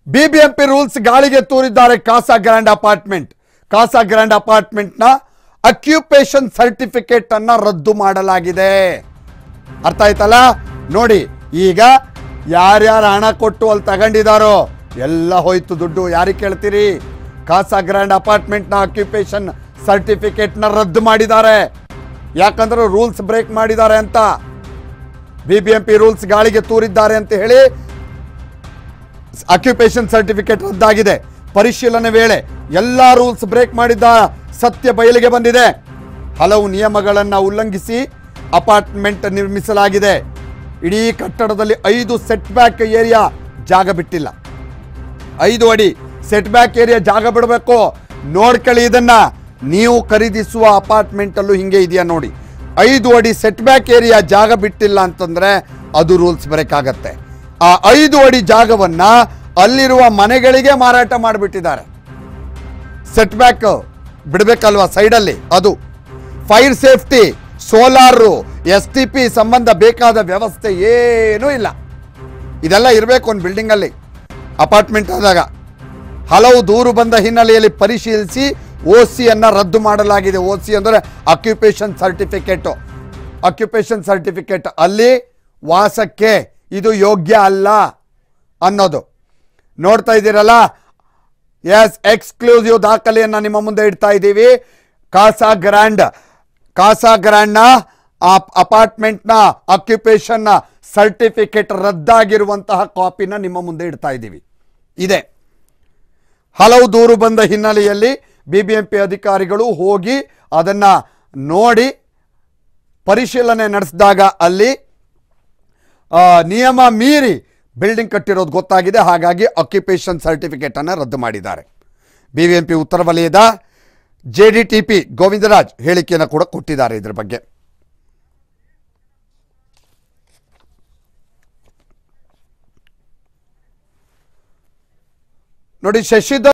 BBMP rules ಗಾಳಿಗೆ ತೂರಿದ್ದಾರೆ Casa Grand apartment Casa Grand ಅಪಾರ್ಟ್ಮೆಂಟ್ನ ಅಕ್ಯುಪೇಷನ್ ಸರ್ಟಿಫಿಕೇಟ್ ಅನ್ನ ರದ್ದು ಮಾಡಲಾಗಿದೆ ಅರ್ಥ ಆಯ್ತಲ್ಲ ನೋಡಿ ಈಗ ಯಾರ್ಯಾರು ಹಣ ಕೊಟ್ಟು ಅಲ್ಲಿ ತಗೊಂಡಿದಾರೋ ಎಲ್ಲ ಹೋಯ್ತು ದುಡ್ಡು ಯಾರಿಗೆ ಕೇಳ್ತೀರಿ ಕಾಸಾ ಗ್ರ್ಯಾಂಡ್ ಅಪಾರ್ಟ್ಮೆಂಟ್ನ ಅಕ್ಯುಪೇಷನ್ ಸರ್ಟಿಫಿಕೇಟ್ನ ರದ್ದು ಮಾಡಿದ್ದಾರೆ ಯಾಕಂದ್ರೆ ರೂಲ್ಸ್ ಬ್ರೇಕ್ ಮಾಡಿದ್ದಾರೆ ಅಂತ B B M P rules ಗಾಳಿಗೆ ತೂರಿದ್ದಾರೆ ಅಂತ ಹೇಳಿ ಅಕ್ಯುಪೇಷನ್ ಸರ್ಟಿಫಿಕೇಟ್ ರದ್ದಾಗಿದೆ ಪರಿಶೀಲನೆ ವೇಳೆ ಎಲ್ಲ ರೂಲ್ಸ್ ಬ್ರೇಕ್ ಮಾಡಿದ್ದ ಸತ್ಯ ಬಯಲಿಗೆ ಬಂದಿದೆ ಹಲವು ನಿಯಮಗಳನ್ನು ಉಲ್ಲಂಘಿಸಿ ಅಪಾರ್ಟ್ಮೆಂಟ್ ನಿರ್ಮಿಸಲಾಗಿದೆ ಇಡೀ ಕಟ್ಟಡದಲ್ಲಿ ಐದು ಸೆಟ್ ಬ್ಯಾಕ್ ಏರಿಯಾ ಜಾಗ ಬಿಟ್ಟಿಲ್ಲ ಐದು ಅಡಿ ಸೆಟ್ ಬ್ಯಾಕ್ ಏರಿಯಾ ಜಾಗ ಬಿಡಬೇಕು ನೋಡ್ಕೊಳ್ಳಿ ಇದನ್ನ ನೀವು ಖರೀದಿಸುವ ಅಪಾರ್ಟ್ಮೆಂಟ್ ಅಲ್ಲೂ ಹಿಂಗೆ ಇದೆಯಾ ನೋಡಿ ಐದು ಅಡಿ ಸೆಟ್ ಬ್ಯಾಕ್ ಏರಿಯಾ ಜಾಗ ಬಿಟ್ಟಿಲ್ಲ ಅಂತಂದ್ರೆ ಅದು ರೂಲ್ಸ್ ಬ್ರೇಕ್ ಆಗತ್ತೆ ಆ ಐದು ಅಡಿ ಜಾಗವನ್ನ ಅಲ್ಲಿರುವ ಮನೆಗಳಿಗೆ ಮಾರಾಟ ಮಾಡಿಬಿಟ್ಟಿದ್ದಾರೆ ಸೆಟ್ ಬ್ಯಾಕ್ ಬಿಡಬೇಕಲ್ವಾ ಸೈಡಲ್ಲಿ ಅದು fire safety solar S T P ಸಂಬಂಧ ಬೇಕಾದ ವ್ಯವಸ್ಥೆ ಏನೂ ಇಲ್ಲ ಇದೆಲ್ಲ ಇರಬೇಕು ಒಂದು ಬಿಲ್ಡಿಂಗಲ್ಲಿ ಅಪಾರ್ಟ್ಮೆಂಟ್ ಆದಾಗ ಹಲವು ದೂರು ಬಂದ ಹಿನ್ನೆಲೆಯಲ್ಲಿ ಪರಿಶೀಲಿಸಿ ಓ ಸಿಯನ್ನು ರದ್ದು ಮಾಡಲಾಗಿದೆ ಓ ಸಿ ಅಂದರೆ ಅಕ್ಯುಪೇಷನ್ ಸರ್ಟಿಫಿಕೇಟು ಅಕ್ಯುಪೇಷನ್ ಸರ್ಟಿಫಿಕೇಟ್ ಅಲ್ಲಿ ವಾಸಕ್ಕೆ ಇದು ಯೋಗ್ಯ ಅಲ್ಲ ಅನ್ನೋದು ನೋಡ್ತಾ ಇದ್ದೀರಲ್ಲ ಎಸ್ ಎಕ್ಸ್ಕ್ಲೂಸಿವ್ ದಾಖಲೆಯನ್ನು ನಿಮ್ಮ ಮುಂದೆ ಇಡ್ತಾ ಇದ್ದೀವಿ ಕಾಸಾ ಗ್ರ್ಯಾಂಡ್ ಕಾಸಾ ಗ್ರ್ಯಾಂಡ್ನ ಅಪಾರ್ಟ್ಮೆಂಟ್ನ ಅಕ್ಯುಪೇಷನ್ನ ಸರ್ಟಿಫಿಕೇಟ್ ರದ್ದಾಗಿರುವಂತಹ ಕಾಪಿನ ನಿಮ್ಮ ಮುಂದೆ ಇಡ್ತಾ ಇದ್ದೀವಿ ಇದೆ ಹಲವು ದೂರು ಬಂದ ಹಿನ್ನೆಲೆಯಲ್ಲಿ ಬಿ ಬಿ ಎಂ ಪಿ ಅಧಿಕಾರಿಗಳು ಹೋಗಿ ಅದನ್ನು ನೋಡಿ ಪರಿಶೀಲನೆ ನಡೆಸಿದಾಗ ಅಲ್ಲಿ ಆ, ನಿಯಮ ಮೀರಿ ಬಿಲ್ಡಿಂಗ್ ಕಟ್ಟಿರೋದು ಗೊತ್ತಾಗಿದೆ ಹಾಗಾಗಿ ಆಕ್ಯುಪೇಷನ್ ಸರ್ಟಿಫಿಕೇಟನ್ನು ರದ್ದು ಮಾಡಿದ್ದಾರೆ ಬಿ ವಿ ಎಂ ಪಿ ಉತ್ತರ ವಲಯದ J D T P Govindraj ಹೇಳಿಕೆಯನ್ನು ಕೂಡ ಕೊಟ್ಟಿದ್ದಾರೆ ಇದ್ರ ಬಗ್ಗೆ ನೋಡಿ ಶಶಿಧರ್